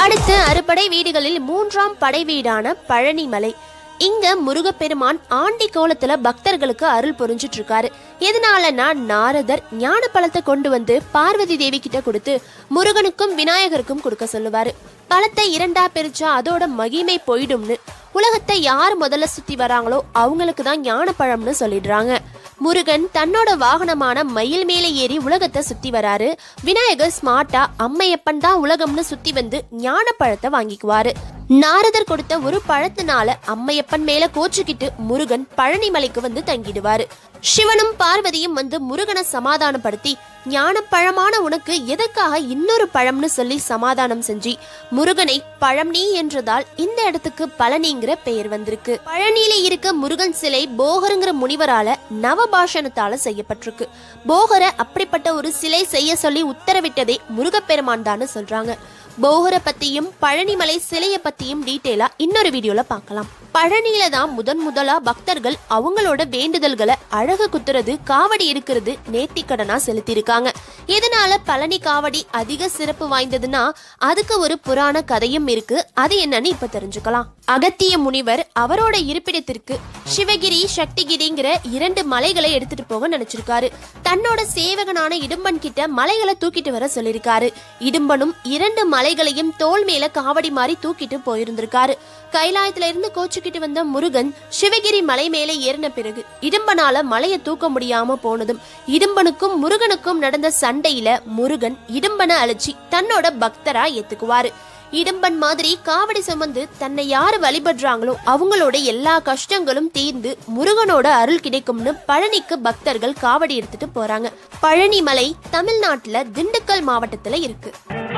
அடுத்து அறுபடை வீடுகளில் மூன்றாம் படை வீடான பழனிமலை இங்க முருகப்பெருமான் ஆண்டி கோலத்துல பக்தர்களுக்கு அருள் புரிஞ்சிட்டு இருக்காரு எதனாலனா நாரதர் ஞான பழத்தை கொண்டு வந்து பார்வதி தேவி கிட்ட கொடுத்து முருகனுக்கும் விநாயகருக்கும் கொடுக்க சொல்லுவாரு பழத்தை இரண்டா பிரிச்சா அதோட மகிமை போயிடும்னு உலகத்தை யார் முதல்ல சுத்தி வராங்களோ அவங்களுக்கு தான் ஞான பழம்னு சொல்லிடுறாங்க முருகன் தன்னோட வாகனமான மயில் மேலே ஏறி உலகத்தை சுத்தி வராரு விநாயகர் ஸ்மார்ட்டா அம்மையப்பன் தான் உலகம்னு சுத்தி வந்து ஞான பழத்தை வாங்கிக்குவாரு நாரதர் கொடுத்த ஒரு பழத்தினால அம்மையப்பன் மேல கோச்சுக்கிட்டு முருகன் பழனிமலைக்கு வந்து தங்கிடுவாரு சிவனும் பார்வதியும் வந்து முருகனை சமாதானப்படுத்தி ஞானப்பழமான உனக்கு எதற்காக இன்னொரு பழம்னு சொல்லி சமாதானம் செஞ்சு முருகனை பழம் நீ என்றதால் இந்த இடத்துக்கு பழனிங்கிற பெயர் வந்திருக்கு பழனியில இருக்க முருகன் சிலை போகருங்கிற முனிவரால நவபாஷணத்தால செய்யப்பட்டிருக்கு போகரை அப்படிப்பட்ட ஒரு சிலை செய்ய சொல்லி உத்தரவிட்டதே முருகப்பெருமான் தான்னு சொல்றாங்க போகரை பத்தியும் பழனிமலை சிலைய பத்தியும் டீட்டெயிலா இன்னொரு வீடியோல பார்க்கலாம் பழனியில தான் முதன் முதலா பக்தர்கள் அவங்களோட வேண்டுதல்களை அழகு குத்துறது காவடி எடுக்கிறது நேர்த்திக்கடனா செலுத்தியிருக்காங்க இதனால பழனி காவடி அதிக சிறப்பு வாய்ந்ததுன்னா அதுக்கு ஒரு புராண கதையும் இருக்கு அது என்னன்னு இப்ப தெரிஞ்சுக்கலாம் அகத்திய முனிவர் அவரோட இருப்பிடத்திற்கு சிவகிரி சக்திகிரிங்கிற இரண்டு மலைகளை எடுத்துட்டு போக நினைச்சிருக்காரு தன்னோட சேவகனான இடும்பன் கிட்ட மலைகளை தூக்கிட்டு வர சொல்லியிருக்காரு இடும்பனும் இரண்டு மலைகளையும் தோல் மேல காவடி மாதிரி தூக்கிட்டு போயிருந்திருக்காரு கைலாயத்துல இருந்து கோச்சுக்கிட்டு வந்த முருகன் சிவகிரி மலை மேலே ஏறின பிறகு இடும்பனால மலையை தூக்க முடியாம போனதும் இடும்பனுக்கும் முருகனுக்கும் நடந்த சண்டையில முருகன் இடும்பனை அழிச்சு தன்னோட பக்தரா ஏத்துக்குவாரு இடும்பன் மாதிரி காவடி சுமந்து தன்னை யாரு வழிபடுறாங்களோ அவங்களோட எல்லா கஷ்டங்களும் தீர்ந்து முருகனோட அருள் கிடைக்கும்னு பழனிக்கு பக்தர்கள் காவடி எடுத்துட்டு போறாங்க பழனி மலை தமிழ்நாட்டுல திண்டுக்கல் மாவட்டத்துல இருக்கு